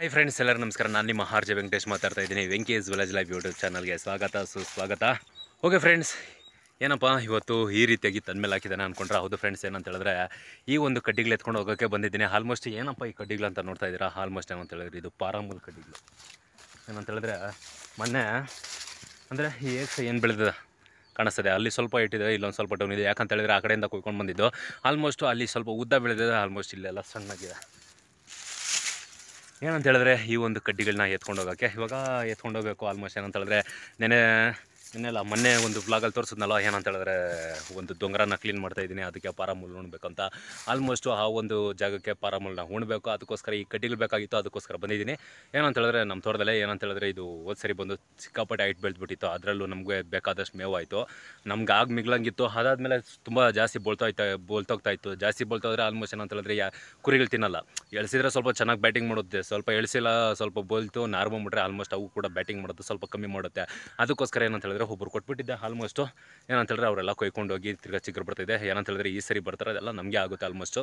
hi friends ಎಲ್ಲರೂ ನಮಸ್ಕಾರ ನಾನು ನಿಮ್ಮ ಆರ್ ಜೆ ವೆಂಕಟೇಶ್ ಮಾತಾಡ್ತಾ ಇದ್ದೀನಿ ವೆಂಕೇಶ್ ವಿಲೇಜ್ ಲೈಫ್ ಯೂಟ್ಯೂಬ್ ಚಾನಲ್ಗೆ ಸ್ವಾಗತ ಸುಸ್ವಾಗತ ಓಕೆ ಫ್ರೆಂಡ್ಸ್ ಏನಪ್ಪ ಇವತ್ತು ಈ ರೀತಿಯಾಗಿ ತಂದ್ಮೇಲೆ ಹಾಕಿದ್ದಾನೆ ಅಂದ್ಕೊಂಡ್ರೆ ಹೌದು ಫ್ರೆಂಡ್ಸ್ ಏನಂತ ಹೇಳಿದ್ರೆ ಈ ಒಂದು ಕಡ್ಡಿಗಳು ಎತ್ಕೊಂಡು ಹೋಗೋಕ್ಕೆ ಬಂದಿದ್ದೀನಿ ಆಲ್ಮೋಸ್ಟ್ ಏನಪ್ಪ ಈ ಕಡ್ಡಿಗಳು ಅಂತ ನೋಡ್ತಾ ಇದ್ದೀರಾ ಆಲ್ಮೋಸ್ಟ್ ಏನಂತ ಹೇಳಿದ್ರೆ ಇದು ಪಾರಾಮೂಲ್ ಕಡ್ಡಿಗಳು ಏನಂತ ಹೇಳಿದ್ರೆ ಮೊನ್ನೆ ಅಂದರೆ ಏಕ್ಸ್ ಏನು ಬೆಳೆದಿದೆ ಕಾಣಿಸ್ತದೆ ಅಲ್ಲಿ ಸ್ವಲ್ಪ ಇಟ್ಟಿದೆ ಇಲ್ಲೊಂದು ಸ್ವಲ್ಪ ಡೌನ್ ಇದೆ ಯಾಕಂತ ಹೇಳಿದ್ರೆ ಆ ಕಡೆಯಿಂದ ಕುಯ್ಕೊಂಡು ಬಂದಿದ್ದು ಆಲ್ಮೋಸ್ಟು ಅಲ್ಲಿ ಸ್ವಲ್ಪ ಉದ್ದ ಬೆಳೆದಿದೆ ಆಲ್ಮೋಸ್ಟ್ ಇಲ್ಲೆಲ್ಲ ಸಣ್ಣಗಿದೆ ಏನಂತ ಹೇಳಿದ್ರೆ ಈ ಒಂದು ಕಡ್ಡಿಗಳನ್ನ ಎತ್ಕೊಂಡು ಹೋಗೋಕ್ಕೆ ಇವಾಗ ಎತ್ಕೊಂಡು ಹೋಗ್ಬೇಕು ಆಲ್ಮೋಸ್ಟ್ ಏನಂತ ಹೇಳಿದ್ರೆ ನೆನೆ ನೆನೆಲ್ಲ ಮೊನ್ನೆ ಒಂದು ಬ್ಲಾಗಲ್ಲಿ ತೋರಿಸಿದ್ನಲ್ಲ ಏನಂತ ಹೇಳಿದ್ರೆ ಒಂದು ದೊಂಗರನ ಕ್ಲೀನ್ ಮಾಡ್ತಾ ಇದ್ದೀನಿ ಅದಕ್ಕೆ ಪಾರಾಮೂಲ್ ಉಣ್ಬೇಕಂತ ಆಲ್ಮೋಸ್ಟು ಆ ಒಂದು ಜಾಗಕ್ಕೆ ಪಾರಾಮೂಲ್ನ ಉಣ್ಬೇಕು ಅದಕ್ಕೋಸ್ಕರ ಈ ಕಡ್ಡಿಗಳು ಬೇಕಾಗಿತ್ತು ಅದಕ್ಕೋಸ್ಕರ ಬಂದಿದ್ದೀನಿ ಏನಂತ ಹೇಳಿದ್ರೆ ನಮ್ಮ ತೋಟದಲ್ಲೇ ಏನಂತ ಹೇಳಿದ್ರೆ ಇದು ಹೋದ್ ಸರಿ ಬಂದು ಸಿಕ್ಕಾಪಟ್ಟೆ ಹೈಟ್ ಬೆಳೆದ್ಬಿಟ್ಟಿತ್ತು ಅದರಲ್ಲೂ ನಮಗೆ ಬೇಕಾದಷ್ಟು ಮೇವಾಯಿತು ನಮ್ಗೆ ಆಗ ಮಿಗ್ಲಂಗಿತ್ತು ಅದಾದಮೇಲೆ ತುಂಬ ಜಾಸ್ತಿ ಬೋಳ್ತಾ ಇತ್ತು ಬೋಲ್ತೋಗ್ತಾ ಇತ್ತು ಜಾಸ್ತಿ ಬೋಲ್ತೋದ್ರೆ ಆಲ್ಮೋಸ್ಟ್ ಏನಂತ ಹೇಳಿದ್ರೆ ಯಾ ಕುರಿಗಳು ತಿನ್ನಲ್ಲ ಎಳ್ಸಿದ್ರೆ ಸ್ವಲ್ಪ ಚೆನ್ನಾಗಿ ಬ್ಯಾಟಿಂಗ್ ಮಾಡುತ್ತೆ ಸ್ವಲ್ಪ ಎಳ್ಸಿಲ್ಲ ಸ್ವಲ್ಪ ಬೋಲ್ತು ನಾರ್ ಬಂದ್ಬಿಟ್ರೆ ಆಲ್ಮೋಸ್ಟ್ ಅವು ಕೂಡ ಬ್ಯಾಟಿಂಗ್ ಮಾಡೋದು ಸ್ವಲ್ಪ ಕಮ್ಮಿ ಮಾಡುತ್ತೆ ಅದಕ್ಕೋಸ್ಕರ ಏನಂತ ಹೇಳಿದ್ರೆ ಒಬ್ಬರು ಕೊಟ್ಬಿಟ್ಟಿದ್ದೆ ಆಲ್ಮೋಸ್ಟು ಏನಂತ ಹೇಳಿದ್ರೆ ಅವರೆಲ್ಲ ಕೊಯ್ಕೊಂಡು ಹೋಗಿ ತಿರ್ಗಾ ಚಿಗ್ರು ಬರ್ತಿದೆ ಏನಂತ ಹೇಳಿದ್ರೆ ಈ ಸರಿ ಬರ್ತಾರೆ ಅದೆಲ್ಲ ನಮಗೆ ಆಗುತ್ತೆ ಆಲ್ಮೋಸ್ಟು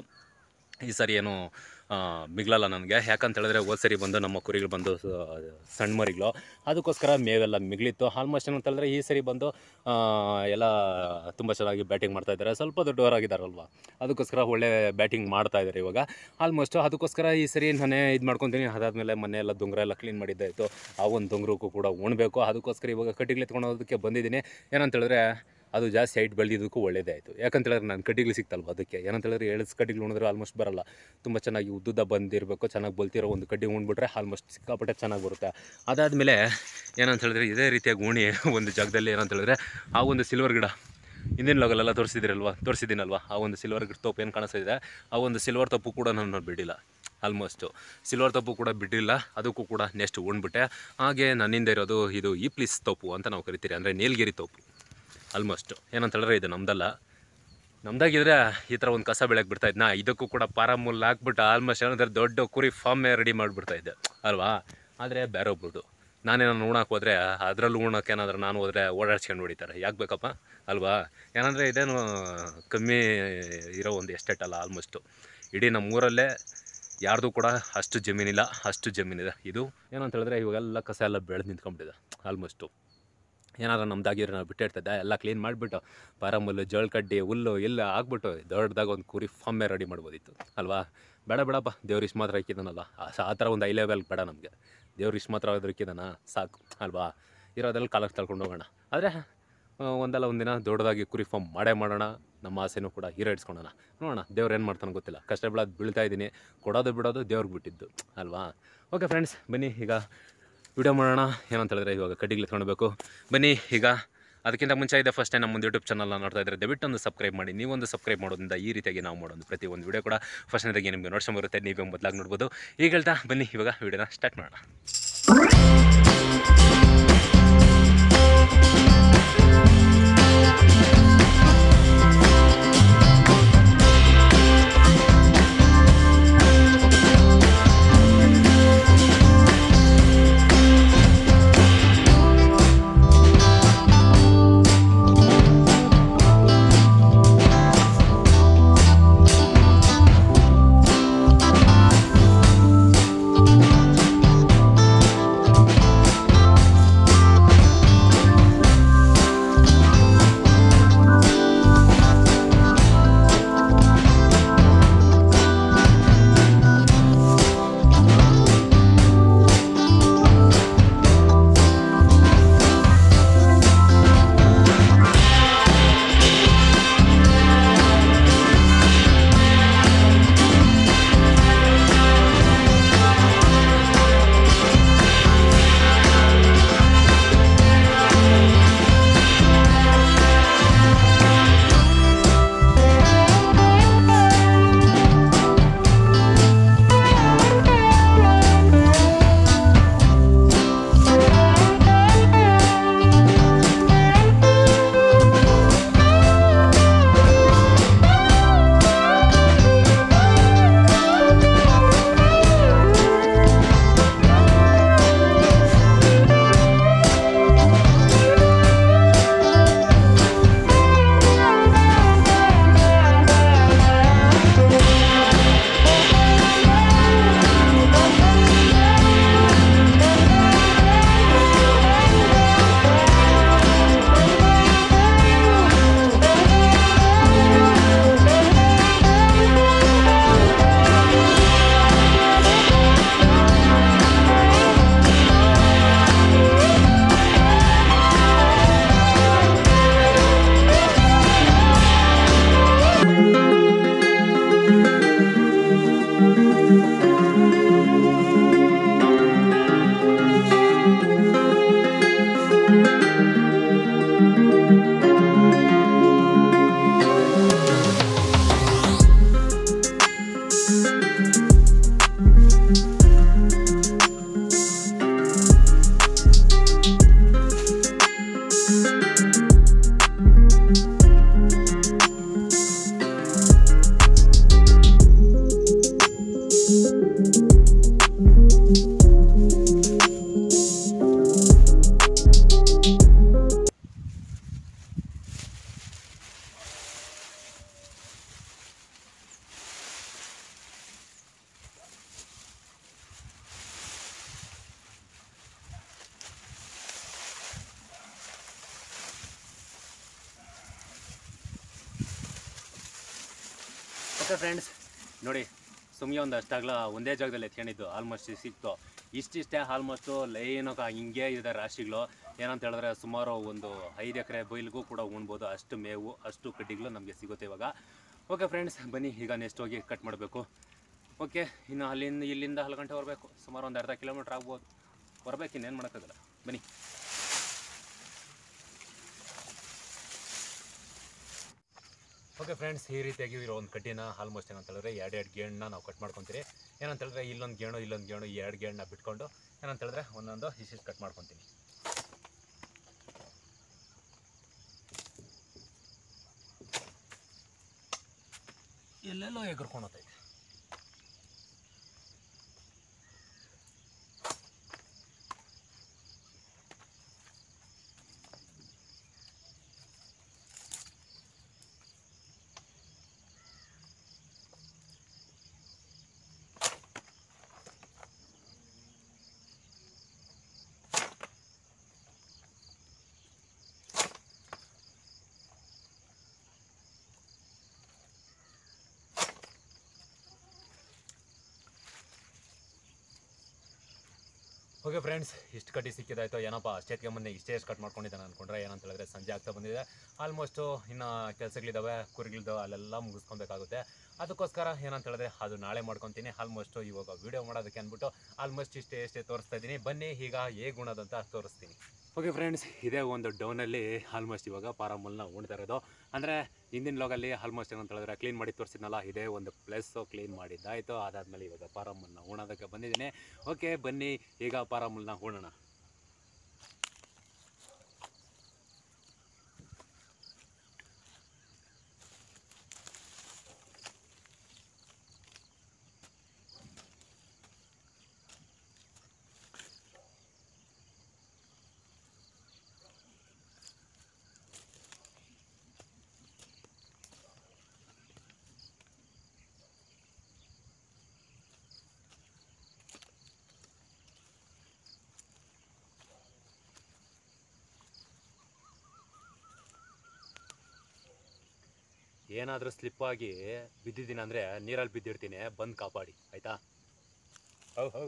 ಈ ಸರಿ ಏನು ಆ, ಮಿಗ್ಲಲ್ಲ ನನಗೆ ಯಾಕಂತ ಹೇಳಿದ್ರೆ ಹೋದ ಸರಿ ಬಂದು ನಮ್ಮ ಕುರಿಗಳು ಬಂದು ಸ- ಸಣ್ಣ ಮರಿಗಳು ಅದಕ್ಕೋಸ್ಕರ ಮೇವೆಲ್ಲ ಮಿಗ್ಲಿತ್ತು ಆಲ್ಮೋಸ್ಟ್ ಏನಂತ ಹೇಳಿದ್ರೆ ಈ ಸರಿ ಬಂದು ಆ, ಎಲ್ಲ ತುಂಬ ಚೆನ್ನಾಗಿ ಬ್ಯಾಟಿಂಗ್ ಮಾಡ್ತಾ ಇದ್ದಾರೆ ಸ್ವಲ್ಪ ದೊಡ್ಡವರಾಗಿದ್ದಾರಲ್ವ ಅದಕ್ಕೋಸ್ಕರ ಒಳ್ಳೆ ಬ್ಯಾಟಿಂಗ್ ಮಾಡ್ತಾ ಇದ್ದಾರೆ ಇವಾಗ ಆಲ್ಮೋಸ್ಟ್ ಅದಕ್ಕೋಸ್ಕರ ಈ ಸರಿ ನಾನೇ ಇದು ಮಾಡ್ಕೊತೀನಿ ಅದಾದಮೇಲೆ ಮನೆ ಎಲ್ಲ ದೊಂಗರ ಎಲ್ಲ ಕ್ಲೀನ್ ಮಾಡಿದ್ದಾಯಿತು ಆ ಒಂದು ದೊಂಗರಕ್ಕೂ ಕೂಡ ಉಣ್ಬೇಕು ಅದಕ್ಕೋಸ್ಕರ ಇವಾಗ ಕಡ್ಡಿಗಳು ಎತ್ಕೊಂಡು ಹೋಗೋದಕ್ಕೆ ಬಂದಿದ್ದೀನಿ ಏನಂತ ಹೇಳಿದ್ರೆ ಅದು ಜಾಸ್ತಿ ಹೈಟ್ ಬೆಳೆದಿದ್ದಕ್ಕೂ ಒಳ್ಳೇದೇ ಆಯಿತು ಯಾಕಂತ ಹೇಳಿದ್ರೆ ನಾನು ಕಡ್ಡಿಗಳು ಸಿಗ್ತಲ್ವ ಅದಕ್ಕೆ ಏನಂತ ಹೇಳಿದ್ರೆ ಎಳ್ಸ್ ಕಡ್ಡಿಗಳು ಉಣಿದ್ರೆ ಆಲ್ಮೋಸ್ಟ್ ಬರಲ್ಲ ತುಂಬ ಚೆನ್ನಾಗಿ ಉದ್ದುದ್ದ ಬಂದಿರಬೇಕು ಚೆನ್ನಾಗಿ ಬಲ್ತಿರೋ ಒಂದು ಕಡ್ಡಿ ಉಣ್ಬಿಟ್ರೆ ಆಲ್ಮೋಸ್ಟ್ ಸಿಕ್ಕಾಪಟ್ಟೆ ಚೆನ್ನಾಗಿ ಬರುತ್ತೆ ಅದಾದಮೇಲೆ ಏನಂತ ಹೇಳಿದ್ರೆ ಇದೇ ರೀತಿಯಾಗಿ ಉಣಿ ಒಂದು ಜಾಗದಲ್ಲಿ ಏನಂತ ಹೇಳಿದ್ರೆ ಆ ಒಂದು ಸಿಲ್ವರ್ ಗಿಡ ಹಿಂದಿನ ಲೋಗಲೆಲ್ಲ ತೋರಿಸಿದಿರಲ್ವ ತೋರಿಸಿದ್ದೀನಲ್ವ ಆ ಒಂದು ಸಿಲ್ವರ್ ಗಿಡ ತೋಪು ಏನು ಕಾಣಿಸ್ತಿದೆ ಆ ಒಂದು ಸಿಲ್ವರ್ ತಪ್ಪು ಕೂಡ ನಾನು ಬಿಡಿಲ್ಲ ಆಲ್ಮೋಸ್ಟು ಸಿಲ್ವರ್ ತಪ್ಪು ಕೂಡ ಬಿಟ್ಟಿಲ್ಲ ಅದಕ್ಕೂ ಕೂಡ ನೆಕ್ಸ್ಟ್ ಉಣ್ಬಿಟ್ಟೆ ಹಾಗೆ ನನ್ನಿಂದ ಇರೋದು ಇದು ಈ ಪ್ಲೀಸ್ ತೋಪು ಅಂತ ನಾವು ಕರಿತೀರಿ ಅಂದರೆ ನೀಲಗಿರಿ ತೋಪು ಆಲ್ಮೋಸ್ಟ್ ಏನಂತ ಹೇಳಿದ್ರೆ ಇದು ನಮ್ದಲ್ಲ ನಮ್ದಾಗಿದ್ರೆ ಈ ಥರ ಒಂದು ಕಸ ಬೆಳೆಯಕ್ಕೆ ಬಿಡ್ತಾ ಇದ್ನ ಇದಕ್ಕೂ ಕೂಡ ಪಾರಾಮೂಲ್ ಹಾಕ್ಬಿಟ್ಟು ಆಲ್ಮೋಸ್ಟ್ ಏನಂದ್ರೆ ದೊಡ್ಡ ಕುರಿ ಫಾರ್ಮೇ ರೆಡಿ ಮಾಡಿಬಿಡ್ತಾ ಇದ್ದೆ ಅಲ್ವಾ ಆದರೆ ಬೇರೆ ಒಬ್ಬಿಟ್ಟು ನಾನೇನಾದ್ರು ಉಣಕ್ಕೆ ಹೋದರೆ ಅದರಲ್ಲೂ ಉಣಕ್ಕೆ ಏನಾದರೂ ನಾನು ಹೋದರೆ ಓಡಾಡ್ಸ್ಕೊಂಡು ಹೊಡಿತಾರೆ ಯಾಕೆ ಬೇಕಪ್ಪ ಅಲ್ವಾ ಏನಂದರೆ ಇದೇನು ಕಮ್ಮಿ ಇರೋ ಒಂದು ಎಸ್ಟೇಟ್ ಅಲ್ಲ ಆಲ್ಮೋಸ್ಟು ಇಡೀ ನಮ್ಮ ಊರಲ್ಲೇ ಯಾರ್ದು ಕೂಡ ಅಷ್ಟು ಜಮೀನಿಲ್ಲ ಅಷ್ಟು ಜಮೀನಿದೆ ಇದು ಏನಂತ ಹೇಳಿದ್ರೆ ಇವಾಗೆಲ್ಲ ಕಸ ಎಲ್ಲ ಬೆಳೆದು ನಿಂತ್ಕೊಂಡ್ಬಿಟ್ಟಿದೆ ಆಲ್ಮೋಸ್ಟು ಏನಾದ್ರು ನಮ್ದಾಗಿದ್ರೆ ನಾವು ಬಿಟ್ಟಿರ್ತದೆ ಎಲ್ಲ ಕ್ಲೀನ್ ಮಾಡಿಬಿಟ್ಟು ಪಾರಮುಲ್ಲು ಜೋಳಕಡ್ಡಿ ಹುಲ್ಲು ಎಲ್ಲ ಹಾಕ್ಬಿಟ್ಟು ದೊಡ್ಡದಾಗ ಒಂದು ಕುರಿ ಫಾರ್ಮೇ ರೆಡಿ ಮಾಡ್ಬೋದಿತ್ತು ಅಲ್ವಾ ಬೇಡ ಬೇಡಪ್ಪ ದೇವ್ರು ಇಷ್ಟು ಮಾತ್ರ ಇಕ್ಕಿದಾನಲ್ಲ ಆ ಥರ ಒಂದು ಐ ಲೆವೆಲ್ ಬೇಡ ನಮಗೆ ದೇವ್ರು ಇಷ್ಟು ಮಾತ್ರ ಆದ್ರೂ ಇಕ್ಕಿದಾನ ಸಾಕು ಅಲ್ವಾ ಇರೋದ್ರಲ್ಲಿ ಕಾಲಕ್ಕೆ ತಳ್ಕೊಂಡು ಹೋಗೋಣ ಆದರೆ ಒಂದಲ್ಲ ಒಂದಿನ ದೊಡ್ಡದಾಗಿ ಕುರಿ ಫಾರ್ಮ್ ಮಾಡೇ ಮಾಡೋಣ ನಮ್ಮ ಆಸೆನೂ ಕೂಡ ಈಡೇರಿಸ್ಕೊಳ್ಳೋಣ ನೋಡೋಣ ದೇವ್ರು ಏನು ಮಾಡ್ತಾನೆ ಗೊತ್ತಿಲ್ಲ ಕಷ್ಟ ಬೀಳೋದು ಬೀಳ್ತಾ ಇದ್ದೀನಿ ಕೊಡೋದು ಬಿಡೋದು ದೇವ್ರಿಗೆ ಬಿಟ್ಟಿದ್ದು ಅಲ್ವಾ ಓಕೆ ಫ್ರೆಂಡ್ಸ್ ಬನ್ನಿ ಈಗ ವಿಡಿಯೋ ಮಾಡೋಣ ಏನಂತ ಹೇಳಿದ್ರೆ ಇವಾಗ ಕಡ್ಡಿಗಳು ಎತ್ಕೊಳ್ಬೇಕು ಬನ್ನಿ ಈಗ ಅದಕ್ಕಿಂತ ಮುಂಚೆ ಇದೆ ಫಸ್ಟ್ ಟೈಮ್ ನಮ್ಮ ಒಂದು ಯೂಟ್ಯೂಬ್ ಚಾನಲ್ನ ನೋಡ್ತಾ ಇದ್ದರೆ ದಯವಿಟ್ಟು ಒಂದು ಸಬ್ಸ್ಕ್ರೈಬ್ ಮಾಡಿ ನೀವೊಂದು ಸಬ್ಸ್ಕ್ರೈಬ್ ಮಾಡೋದ್ರಿಂದ ಈ ರೀತಿಯಾಗಿ ನಾವು ಮಾಡೋದು ಪ್ರತಿ ಒಂದು ವಿಡಿಯೋ ಕೂಡ ಫಸ್ಟ್ನೇದಾಗಿ ನಿಮಗೆ ನೋಡ್ಸ್ಕೊಂಡ್ ಬರುತ್ತೆ ನೀವೇ ಮೊದಲಾಗಿ ನೋಡ್ಬೋದು ಈಗ ಹೇಳ್ತಾ ಬನ್ನಿ ಇವಾಗ ವಿಡಿಯೋನ ಸ್ಟಾರ್ಟ್ ಮಾಡೋಣ ಓಕೆ ಫ್ರೆಂಡ್ಸ್ ನೋಡಿ ಸುಮ್ಮನೆ ಒಂದು ಅಷ್ಟಾಗಲ ಒಂದೇ ಜಾಗದಲ್ಲಿ ಎತ್ಕೊಂಡಿದ್ದು ಆಲ್ಮೋಸ್ಟ್ ಸಿಕ್ತು ಇಷ್ಟಿಷ್ಟೇ ಆಲ್ಮೋಸ್ಟು ಲೈನಕ್ಕೆ ಹಿಂಗೆ ಇದೆ ರಾಶಿಗಳು ಏನಂತ ಹೇಳಿದ್ರೆ ಸುಮಾರು ಒಂದು ಐದು ಎಕರೆ ಬೈಲ್ಗೂ ಕೂಡ ಉಣ್ಬೋದು ಅಷ್ಟು ಮೇವು ಅಷ್ಟು ಕಡ್ಡಿಗಳು ನಮಗೆ ಸಿಗುತ್ತೆ ಇವಾಗ ಓಕೆ ಫ್ರೆಂಡ್ಸ್ ಬನ್ನಿ ಈಗ ನೆಕ್ಸ್ಟ್ ಹೋಗಿ ಕಟ್ ಮಾಡಬೇಕು ಓಕೆ ಇನ್ನು ಅಲ್ಲಿಂದ ಇಲ್ಲಿಂದ ಹತ್ತು ಗಂಟೆ ಬರಬೇಕು ಸುಮಾರು ಒಂದು ಅರ್ಧ ಕಿಲೋಮೀಟ್ರ್ ಆಗ್ಬೋದು ಬರ್ಬೇಕು ಇನ್ನೇನು ಮಾಡೋಕ್ಕಾಗಲ್ಲ ಬನ್ನಿ ಓಕೆ ಫ್ರೆಂಡ್ಸ್ ಈ ರೀತಿಯಾಗಿ ಇರೋ ಒಂದು ಕಡ್ಡಿನ ಆಲ್ಮೋಸ್ಟ್ ಏನಂತ ಹೇಳಿದ್ರೆ ಎರಡು ಎರಡು ಗೇಣನ್ನ ನಾವು ಕಟ್ ಮಾಡ್ಕೊತೀರಿ ಏನಂತ ಹೇಳಿದ್ರೆ ಇಲ್ಲೊಂದು ಗೇಣು ಇಲ್ಲೊಂದು ಗೇಣು ಈ ಎರಡು ಗೇಣನ್ನ ಬಿಟ್ಕೊಂಡು ಏನಂತ ಹೇಳಿದ್ರೆ ಒಂದೊಂದು ಇಷ್ಟಿಷ್ಟು ಕಟ್ ಮಾಡ್ಕೊತೀನಿ ಎಲ್ಲೆಲ್ಲೋ ಎಗರ್ಕೊಂಡು ಹೋಗ್ತೈತೆ ಓಕೆ ಫ್ರೆಂಡ್ಸ್ ಇಷ್ಟು ಕಟ್ಟಿ ಸಿಕ್ಕಿದಾಯ್ತು ಏನಪ್ಪ ಅಷ್ಟೇತ್ಗೆ ಮೊನ್ನೆ ಇಷ್ಟೇ ಎಷ್ಟು ಕಟ್ ಮಾಡ್ಕೊಂಡಿದ್ದಾನೆ ಅನ್ಕೊಂಡ್ರೆ ಏನಂತ ಹೇಳಿದ್ರೆ ಸಂಜೆ ಆಗ್ತಾ ಬಂದಿದೆ ಆಲ್ಮೋಸ್ಟು ಇನ್ನು ಕೆಲಸಗಳಿದ್ದಾವೆ ಕುರಿಗಳಿದ್ದಾವೆ ಅಲ್ಲೆಲ್ಲ ಮುಗಿಸ್ಕೊಬೇಕಾಗುತ್ತೆ ಅದಕ್ಕೋಸ್ಕರ ಏನಂತ ಹೇಳಿದ್ರೆ ಅದು ನಾಳೆ ಮಾಡ್ಕೊತೀನಿ ಆಲ್ಮೋಸ್ಟು ಇವಾಗ ವೀಡಿಯೋ ಮಾಡೋದಕ್ಕೆ ಅಂದ್ಬಿಟ್ಟು ಆಲ್ಮೋಸ್ಟ್ ಇಷ್ಟೇ ಎಷ್ಟೇ ತೋರಿಸ್ತಾ ಇದ್ದೀನಿ ಬನ್ನಿ ಈಗ ಹೇಗೆ ಉಣೋದಂತ ತೋರಿಸ್ತೀನಿ ಓಕೆ ಫ್ರೆಂಡ್ಸ್ ಇದೇ ಒಂದು ಡೌನಲ್ಲಿ ಆಲ್ಮೋಸ್ಟ್ ಇವಾಗ ಪಾರಾಮಲ್ನ ಉಣ್ತಾ ಇರೋದು ಅಂದರೆ ಹಿಂದಿನ ಲೋಗಲ್ಲಿ ಆಲ್ಮೋಸ್ಟ್ ಏನಂತ ಹೇಳಿದ್ರೆ ಕ್ಲೀನ್ ಮಾಡಿ ತೋರಿಸಿದ್ನಲ್ಲ ಇದೇ ಒಂದು ಪ್ಲೇಸು ಕ್ಲೀನ್ ಮಾಡಿದ್ದಾಯಿತು ಅದಾದಮೇಲೆ ಇವಾಗ ಪಾರಾಮಲ್ನ ಉಣೋದಕ್ಕೆ ಬಂದಿದ್ದೀನಿ ಓಕೆ ಬನ್ನಿ ಈಗ ಪಾರಾಮಲ್ನ ಉಣೋಣ ಏನಾದರೂ ಸ್ಲಿಪ್ಪಾಗಿ ಬಿದ್ದಿದ್ದೀನಿ ಅಂದರೆ ನೀರಲ್ಲಿ ಬಿದ್ದಿರ್ತೀನಿ ಬಂದು ಕಾಪಾಡಿ ಆಯಿತಾ how how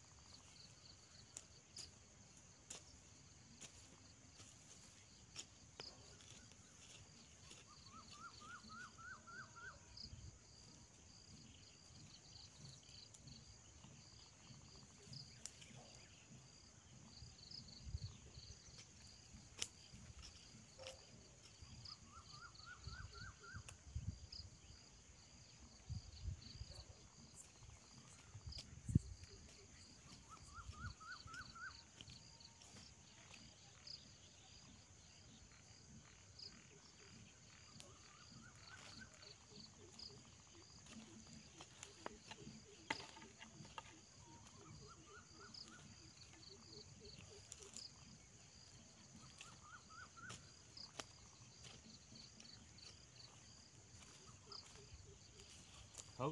how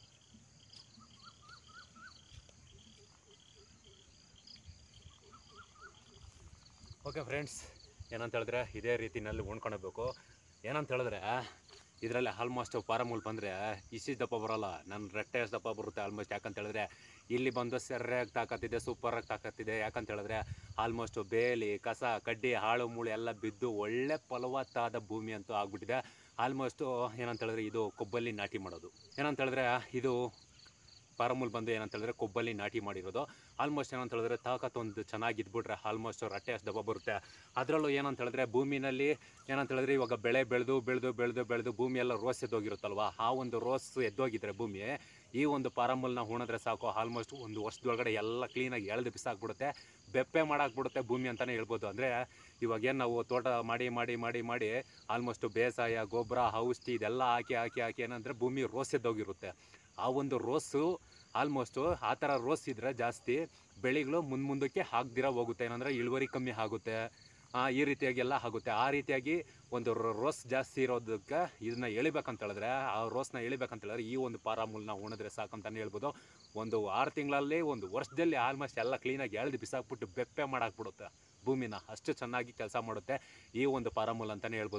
okay friends ಏನಂತ ಹೇಳಿದ್ರೆ ಇದೇ ರೀತಿನಲ್ಲಿ ಉಣ್ಕೊಳ್ಬೇಕು ಏನಂತ ಹೇಳಿದ್ರೆ ಇದರಲ್ಲಿ ಆಲ್ಮೋಸ್ಟ್ ಪಾರಮೂಲ್ ಬಂದರೆ ಇಸಿ ದಪ್ಪ ಬರೋಲ್ಲ ನನ್ನ ರಟ್ಟೆ ಎಷ್ಟು ದಪ್ಪ ಬರುತ್ತೆ ಆಲ್ಮೋಸ್ಟ್ ಯಾಕಂತ ಹೇಳಿದ್ರೆ ಇಲ್ಲಿ ಬಂದು ಸೆರ್ರಾಗಿ ತಾಕತ್ತಿದೆ ಸೂಪರಾಗಿ ತಾಕತ್ತಿದೆ ಯಾಕಂತ ಹೇಳಿದ್ರೆ ಆಲ್ಮೋಸ್ಟ್ ಬೇಲಿ ಕಸ ಕಡ್ಡಿ ಹಾಳು ಮೂಳು ಎಲ್ಲ ಬಿದ್ದು ಒಳ್ಳೆ ಫಲವತ್ತಾದ ಭೂಮಿ ಅಂತೂ ಆಗ್ಬಿಟ್ಟಿದೆ ಆಲ್ಮೋಸ್ಟು ಏನಂತ ಹೇಳಿದ್ರೆ ಇದು ಕೊಬ್ಬಲ್ಲಿ ನಾಟಿ ಮಾಡೋದು ಏನಂತ ಹೇಳಿದ್ರೆ ಇದು ಪಾರಮೂಲ್ ಬಂದು ಏನಂತ ಹೇಳಿದ್ರೆ ಕೊಬ್ಬಲ್ಲಿ ನಾಟಿ ಮಾಡಿರೋದು ಆಲ್ಮೋಸ್ಟ್ ಏನಂತ ಹೇಳಿದ್ರೆ ತಾಕತ್ ಒಂದು ಚೆನ್ನಾಗಿ ಇದ್ಬಿಟ್ರೆ ಆಲ್ಮೋಸ್ಟ್ ರಟ್ಟೆ ಅಷ್ಟು ದಪ್ಪ ಬರುತ್ತೆ ಅದರಲ್ಲೂ ಏನಂತ ಹೇಳಿದ್ರೆ ಭೂಮಿನಲ್ಲಿ ಏನಂತ ಹೇಳಿದ್ರೆ ಇವಾಗ ಬೆಳೆ ಬೆಳೆದು ಬೆಳೆದು ಬೆಳೆದು ಬೆಳೆದು ಭೂಮಿ ಎಲ್ಲ ರೋಸ್ ಎದ್ದೋಗಿರುತ್ತಲ್ವ ಆ ಒಂದು ರೋಸ್ ಎದ್ದೋಗಿದ್ರೆ ಭೂಮಿ ಈ ಒಂದು ಪಾರಮಲ್ನ ಉಣಿದ್ರೆ ಸಾಕು ಆಲ್ಮೋಸ್ಟ್ ಒಂದು ವರ್ಷದೊಳಗಡೆ ಎಲ್ಲ ಕ್ಲೀನಾಗಿ ಎಳೆದು ಬಿಸಾಕ್ಬಿಡುತ್ತೆ ಬೆಪ್ಪೆ ಮಾಡಾಕ್ಬಿಡುತ್ತೆ ಭೂಮಿ ಅಂತಲೇ ಹೇಳ್ಬೋದು ಅಂದರೆ ಇವಾಗ ಏನು ನಾವು ತೋಟ ಮಾಡಿ ಮಾಡಿ ಮಾಡಿ ಮಾಡಿ ಆಲ್ಮೋಸ್ಟ್ ಬೇಸಾಯ ಗೊಬ್ಬರ ಔಷಧಿ ಇದೆಲ್ಲ ಹಾಕಿ ಹಾಕಿ ಹಾಕಿ ಏನಂದರೆ ಭೂಮಿ ರೋಸ್ ಎದ್ದೋಗಿರುತ್ತೆ ಆ ಒಂದು ರೋಸು ಆಲ್ಮೋಸ್ಟು ಆ ಥರ ರೋಸ್ ಇದ್ದರೆ ಜಾಸ್ತಿ ಬೆಳೆಗಳು ಮುಂದೆ ಮುಂದಕ್ಕೆ ಹಾಕ್ದಿರ ಹೋಗುತ್ತೆ ಏನಂದರೆ ಇಳುವರಿ ಕಮ್ಮಿ ಆಗುತ್ತೆ ಆ, ಈ ರೀತಿಯಾಗಿ ಎಲ್ಲ ಆಗುತ್ತೆ ಆ ರೀತಿಯಾಗಿ ಒಂದು ರೋ- ರೋಸ್ ಜಾಸ್ತಿ ಇರೋದಕ್ಕೆ ಇದನ್ನ ಎಳಿಬೇಕಂತ ಹೇಳಿದ್ರೆ ಆ ರೋಸ್ನ ಎಳಿಬೇಕಂತ ಹೇಳಿದ್ರೆ ಈ ಒಂದು ಪಾರಾಮೂಲ್ನ ಉಣಿದ್ರೆ ಸಾಕಂತಾನೆ ಹೇಳ್ಬೋದು ಒಂದು ಆರು ತಿಂಗಳಲ್ಲಿ ಒಂದು ವರ್ಷದಲ್ಲಿ ಆಲ್ಮೋಸ್ಟ್ ಎಲ್ಲ ಕ್ಲೀನಾಗಿ ಎಳೆದು ಬಿಸಾಕ್ಬಿಟ್ಟು ಬೆಪ್ಪೆ ಮಾಡಾಕ್ಬಿಡುತ್ತೆ ಭೂಮಿನ ಅಷ್ಟು ಚೆನ್ನಾಗಿ ಕೆಲಸ ಮಾಡುತ್ತೆ ಈ ಒಂದು ಪಾರಾಮೂಲ್ ಅಂತಲೇ ಹೇಳ್ಬೋದು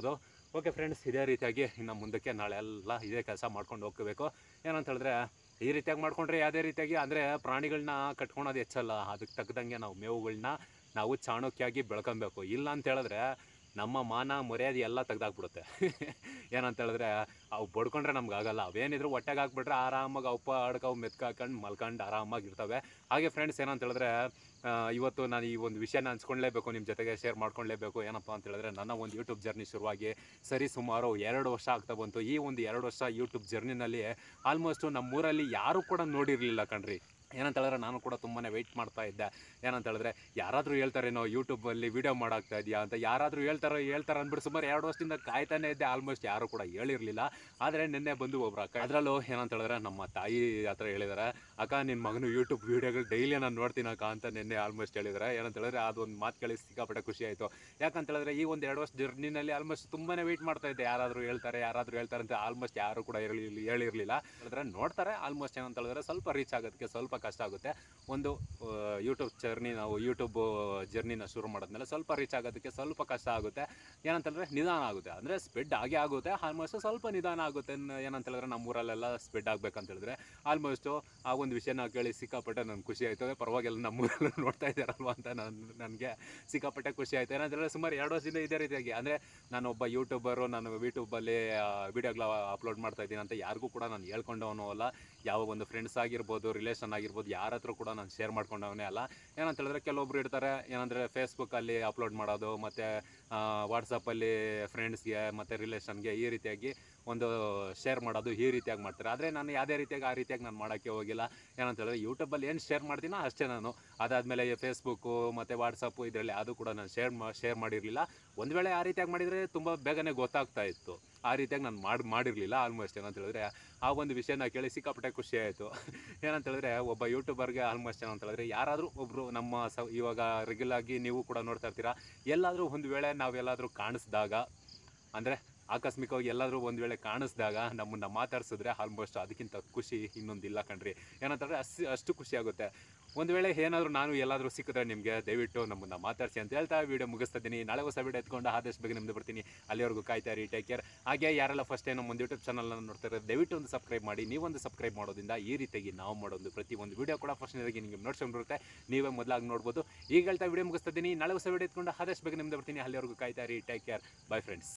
ಓಕೆ ಫ್ರೆಂಡ್ಸ್ ಇದೇ ರೀತಿಯಾಗಿ ಇನ್ನು ಮುಂದಕ್ಕೆ ನಾಳೆ ಎಲ್ಲ ಇದೇ ಕೆಲಸ ಮಾಡ್ಕೊಂಡು ಹೋಗ್ಬೇಕು ಏನಂತ ಹೇಳಿದ್ರೆ ಈ ರೀತಿಯಾಗಿ ಮಾಡ್ಕೊಂಡ್ರೆ ಯಾವುದೇ ರೀತಿಯಾಗಿ ಅಂದರೆ ಪ್ರಾಣಿಗಳನ್ನ ಕಟ್ಕೊಳೋದು ಹೆಚ್ಚಲ್ಲ ಅದಕ್ಕೆ ತಕ್ಕದಂಗೆ ನಾವು ಮೇವುಗಳನ್ನ ನಾವು ಚಾಣಕ್ಯಾಗಿ ಬೆಳ್ಕೊಬೇಕು ಇಲ್ಲ ಅಂತ ಹೇಳಿದ್ರೆ ನಮ್ಮ ಮಾನ ಮರ್ಯಾದೆ ಎಲ್ಲ ತೆಗ್ದಾಕ್ಬಿಡುತ್ತೆ ಏನಂತ ಹೇಳಿದ್ರೆ ಅವು ಬಡ್ಕೊಂಡ್ರೆ ನಮ್ಗೆ ಆಗಲ್ಲ ಅವೇನಿದ್ರು ಹೊಟ್ಟೆಗೆ ಹಾಕ್ಬಿಟ್ರೆ ಆರಾಮಾಗಿ ಅಪ್ಪ ಅಡ್ಕವು ಮೆತ್ಕಾಕೊಂಡು ಮಲ್ಕೊಂಡು ಆರಾಮಾಗಿ ಇರ್ತವೆ ಹಾಗೆ ಫ್ರೆಂಡ್ಸ್ ಏನಂತ ಹೇಳಿದ್ರೆ ಆ, ಇವತ್ತು ನಾನು ಈ ಒಂದು ವಿಷಯನ ಹಂಚ್ಕೊಳ್ಲೇಬೇಕು ನಿಮ್ಮ ಜೊತೆಗೆ ಶೇರ್ ಮಾಡ್ಕೊಳ್ಲೇಬೇಕು ಏನಪ್ಪ ಅಂತ ಹೇಳಿದ್ರೆ ನನ್ನ ಒಂದು ಯೂಟ್ಯೂಬ್ ಜರ್ನಿ ಶುರುವಾಗಿ ಸರಿ ಸುಮಾರು ಎರಡು ವರ್ಷ ಆಗ್ತಾ ಬಂತು ಈ ಒಂದು ಎರಡು ವರ್ಷ ಯೂಟ್ಯೂಬ್ ಜರ್ನಿನಲ್ಲಿ ಆಲ್ಮೋಸ್ಟು ನಮ್ಮೂರಲ್ಲಿ ಯಾರೂ ಕೂಡ ನೋಡಿರಲಿಲ್ಲ ಕಣ್ರಿ ಏನಂತ ಹೇಳಿದ್ರೆ ನಾನು ಕೂಡ ತುಂಬಾ ವೆಯ್ಟ್ ಮಾಡ್ತಾ ಇದ್ದೆ ಏನಂತ ಹೇಳಿದ್ರೆ ಯಾರಾದರೂ ಹೇಳ್ತಾರೇನೋ ಯೂಟ್ಯೂಬಲ್ಲಿ ವೀಡಿಯೋ ಮಾಡಾಕ್ತಾ ಇದೆಯಾ ಅಂತ ಯಾರಾದರೂ ಹೇಳ್ತಾರೋ ಹೇಳ್ತಾರೆ ಅಂದ್ಬಿಟ್ಟು ಸುಮಾರು ಎರಡು ವರ್ಷದಿಂದ ಕಾಯ್ತಾನೆ ಇದ್ದೆ ಆಲ್ಮೋಸ್ಟ್ ಯಾರೂ ಕೂಡ ಹೇಳಿರಲಿಲ್ಲ ಆದರೆ ನಿನ್ನೆ ಬಂದು ಒಬ್ರು ಅಕ್ಕ ಅದರಲ್ಲೂ ಏನಂತ ಹೇಳಿದ್ರೆ ನಮ್ಮ ತಾಯಿ ಹತ್ರ ಹೇಳಿದ್ದಾರೆ ಅಕ್ಕ ನಿನ್ನ ಮಗನು ಯೂಟ್ಯೂಬ್ ವೀಡಿಯೋಗಳು ಡೈಲಿ ನಾನು ನೋಡ್ತೀನಿ ಅಕ್ಕ ಅಂತ ನಿನ್ನೆ ಆಲ್ಮೋಸ್ಟ್ ಹೇಳಿದ್ದಾರೆ ಏನಂತ ಹೇಳಿದ್ರೆ ಅದೊಂದು ಮಾತು ಕೇಳಿ ಸಿಕ್ಕಾಪಟ್ಟೆ ಖುಷಿ ಆಯಿತು ಯಾಕಂತ ಹೇಳಿದ್ರೆ ಈ ಒಂದು ಎರಡು ವರ್ಷ ಜರ್ನಿನಲ್ಲಿ ಆಲ್ಮೋಸ್ಟ್ ತುಂಬಾ ವೆಯ್ಟ್ ಮಾಡ್ತಾ ಇದ್ದೆ ಯಾರಾದರೂ ಹೇಳ್ತಾರೆ ಯಾರಾದರೂ ಹೇಳ್ತಾರೆ ಅಂತ ಆಲ್ಮೋಸ್ಟ್ ಯಾರು ಕೂಡ ಹೇಳಿ ಹೇಳಿರಲಿಲ್ಲ ಹೇಳಿದ್ರೆ ನೋಡ್ತಾರೆ ಆಲ್ಮೋಸ್ಟ್ ಏನಂತ ಹೇಳಿದ್ರೆ ಸ್ವಲ್ಪ ರೀಚ್ ಆಗೋದಕ್ಕೆ ಸ್ವಲ್ಪ ಕಷ್ಟ ಆಗುತ್ತೆ ಒಂದು ಯೂಟ್ಯೂಬ್ ಜರ್ನಿ ನಾವು ಯೂಟ್ಯೂಬ್ ಜರ್ನಿನ ಶುರು ಮಾಡಿದ್ಮೇಲೆ ಸ್ವಲ್ಪ ರೀಚ್ ಆಗೋದಕ್ಕೆ ಸ್ವಲ್ಪ ಕಷ್ಟ ಆಗುತ್ತೆ ಏನಂತಂದರೆ ನಿಧಾನ ಆಗುತ್ತೆ ಅಂದರೆ ಸ್ಪೆಡ್ ಆಗೇ ಆಗುತ್ತೆ ಆಲ್ಮೋಸ್ಟ್ ಸ್ವಲ್ಪ ನಿಧಾನ ಆಗುತ್ತೆ ನ- ಏನಂತ ಹೇಳಿದ್ರೆ ನಮ್ಮ ಊರಲ್ಲೆಲ್ಲ ಸ್ಪೆಡ್ ಆಗ್ಬೇಕಂತ ಹೇಳಿದ್ರೆ ಆಲ್ಮೋಸ್ಟು ಆ ಒಂದು ವಿಷಯನ ಕೇಳಿ ಸಿಕ್ಕಾಪಟ್ಟೆ ನನಗೆ ಖುಷಿ ಆಯಿತು ಪರವಾಗಿಲ್ಲ ನಮ್ಮೂರಲ್ಲಿ ನೋಡ್ತಾ ಇದ್ದಾರಲ್ವ ಅಂತ ನಾನು ನನಗೆ ಸಿಕ್ಕಾಪಟ್ಟೆ ಖುಷಿ ಆಯಿತು ಏನಂತ ಹೇಳಿದ್ರೆ ಸುಮಾರು ಎರಡು ವರ್ಷದಿಂದ ಇದೇ ರೀತಿಯಾಗಿ ಅಂದರೆ ನಾನು ಒಬ್ಬ ಯೂಟ್ಯೂಬರು ನಾನು ಯೂಟ್ಯೂಬಲ್ಲಿ ವೀಡಿಯೋಗಳ ಅಪ್ಲೋಡ್ ಮಾಡ್ತಾ ಇದ್ದೀನಿ ಅಂತ ಯಾರಿಗೂ ಕೂಡ ನಾನು ಹೇಳ್ಕೊಂಡವನು ಅಲ್ಲ ಯಾವ ಒಂದು ಫ್ರೆಂಡ್ಸ್ ಆಗಿರ್ಬೋದು ರಿಲೇಷನ್ ಆಗಿರ್ಬೋದು ಯಾರ ಹತ್ರ ಕೂಡ ನಾನು ಶೇರ್ ಮಾಡ್ಕೊಂಡವನೇ ಅಲ್ಲ ಏನಂತ ಹೇಳಿದ್ರೆ ಕೆಲವೊಬ್ರು ಇರ್ತಾರೆ ಏನಂದರೆ ಫೇಸ್ಬುಕ್ಕಲ್ಲಿ ಅಪ್ಲೋಡ್ ಮಾಡೋದು ಮತ್ತು ವಾಟ್ಸಪ್ಪಲ್ಲಿ ಫ್ರೆಂಡ್ಸ್ಗೆ ಮತ್ತು ರಿಲೇಷನ್ಗೆ ಈ ರೀತಿಯಾಗಿ ಒಂದು ಶೇರ್ ಮಾಡೋದು ಈ ರೀತಿಯಾಗಿ ಮಾಡ್ತಾರೆ ಆದರೆ ನಾನು ಯಾವುದೇ ರೀತಿಯಾಗಿ ಆ ರೀತಿಯಾಗಿ ನಾನು ಮಾಡೋಕ್ಕೆ ಹೋಗಿಲ್ಲ ಏನಂತ ಹೇಳಿದ್ರೆ ಯೂಟ್ಯೂಬಲ್ಲಿ ಏನು ಶೇರ್ ಮಾಡ್ತೀನೋ ಅಷ್ಟೇ ನಾನು ಅದಾದಮೇಲೆ ಫೇಸ್ಬುಕ್ಕು ಮತ್ತು ವಾಟ್ಸಪ್ಪು ಇದರಲ್ಲಿ ಅದು ಕೂಡ ನಾನು ಶೇರ್ ಮಾ ಶೇರ್ ಮಾಡಿರಲಿಲ್ಲ ಒಂದು ವೇಳೆ ಆ ರೀತಿಯಾಗಿ ಮಾಡಿದರೆ ತುಂಬ ಬೇಗನೆ ಗೊತ್ತಾಗ್ತಾ ಇತ್ತು ಆ ರೀತಿಯಾಗಿ ನಾನು ಮಾಡಿ ಮಾಡಿರಲಿಲ್ಲ ಆಲ್ಮೋಸ್ಟ್ ಏನಂತ ಹೇಳಿದ್ರೆ ಆ ಒಂದು ವಿಷಯನ ಕೇಳಿ ಸಿಕ್ಕಾಪಟ್ಟೆ ಖುಷಿ ಆಯಿತು ಏನಂತ ಹೇಳಿದ್ರೆ ಒಬ್ಬ ಯೂಟ್ಯೂಬರ್ಗೆ ಆಲ್ಮೋಸ್ಟ್ ಏನಂತ ಹೇಳಿದ್ರೆ ಯಾರಾದರೂ ಒಬ್ಬರು ನಮ್ಮ ಸ ಇವಾಗ ರೆಗ್ಯುಲರ್ ಆಗಿ ನೀವು ಕೂಡ ನೋಡ್ತಾ ಇರ್ತೀರಾ ಎಲ್ಲಾದರೂ ಒಂದು ವೇಳೆ ನಾವೆಲ್ಲಾದರೂ ಕಾಣಿಸ್ದಾಗ ಅಂದರೆ ಆಕಸ್ಮಿಕವಾಗಿ ಎಲ್ಲಾದರೂ ಒಂದು ವೇಳೆ ಕಾಣಿಸ್ದಾಗ ನಮ್ಮನ್ನು ಮಾತಾಡ್ಸಿದ್ರೆ ಆಲ್ಮೋಸ್ಟ್ ಅದಕ್ಕಿಂತ ಖುಷಿ ಇನ್ನೊಂದಿಲ್ಲ ಕಣ್ರಿ ಏನಂತಂದರೆ ಅಷ್ಟು ಅಷ್ಟು ಖುಷಿ ಆಗುತ್ತೆ ಒಂದು ವೇಳೆ ಏನಾದರೂ ನಾನು ಎಲ್ಲಾದರೂ ಸಿಕ್ಕಿದ್ರೆ ನಿಮಗೆ ದಯವಿಟ್ಟು ನಮ್ಮನ್ನು ಮಾತಾಡಿಸಿ ಅಂತ ಹೇಳ್ತಾ ವಿಡಿಯೋ ಮುಗಿಸ್ತಾ ಇದ್ದೀನಿ ನಾಳೆ ಹೊಸ ವಿಡಿಯೋ ಎತ್ಕೊಂಡು ಆದಷ್ಟು ಬೇಗ ನಿಮ್ಮದು ಬರ್ತೀನಿ ಅಲ್ಲಿವರೆಗೂ ಕಾಯ್ತಾ ಇರಿ ಟೇಕ್ ಕೇರ್ ಹಾಗೆ ಯಾರೆಲ್ಲ ಫಸ್ಟ್ ಟೈಮ್ ನಮ್ಮ ಒಂದು ಯೂಟ್ಯೂಬ್ ಚಾನಲ್ನ ನೋಡ್ತಾರೆ ದಯವಿಟ್ಟು ಒಂದು ಸಬ್ಸ್ಕ್ರೈಬ್ ಮಾಡಿ ನೀವೊಂದು ಸಬ್ಸ್ಕ್ರೈಬ್ ಮಾಡೋದ್ರಿಂದ ಈ ರೀತಿಯಾಗಿ ನಾವು ಮಾಡೋದು ಪ್ರತಿ ಒಂದು ವಿಡಿಯೋ ಕೂಡ ಫಸ್ಟ್ ನಿಮಗೆ ನೋಡ್ಸ್ಕೊಂಡು ಬರುತ್ತೆ ನೀವೇ ಮೊದಲಾಗಿ ನೋಡ್ಬೋದು ಈಗ ಹೇಳ್ತಾ ವಿಡಿಯೋ ಮುಗಿಸ್ತಾ ಇದ್ದೀನಿ ನಾಳೆ ಹೊಸ ವಿಡಿಯೋ ಎತ್ಕೊಂಡು ಆದಷ್ಟು ಬೇಗ ನಿಮ್ಮದು ಬರ್ತೀನಿ ಅಲ್ಲಿವರೆಗೂ ಕಾಯ್ತಾ ಇರಿ ಟೇಕ್ ಕೇರ್ ಬೈ ಫ್ರೆಂಡ್ಸ್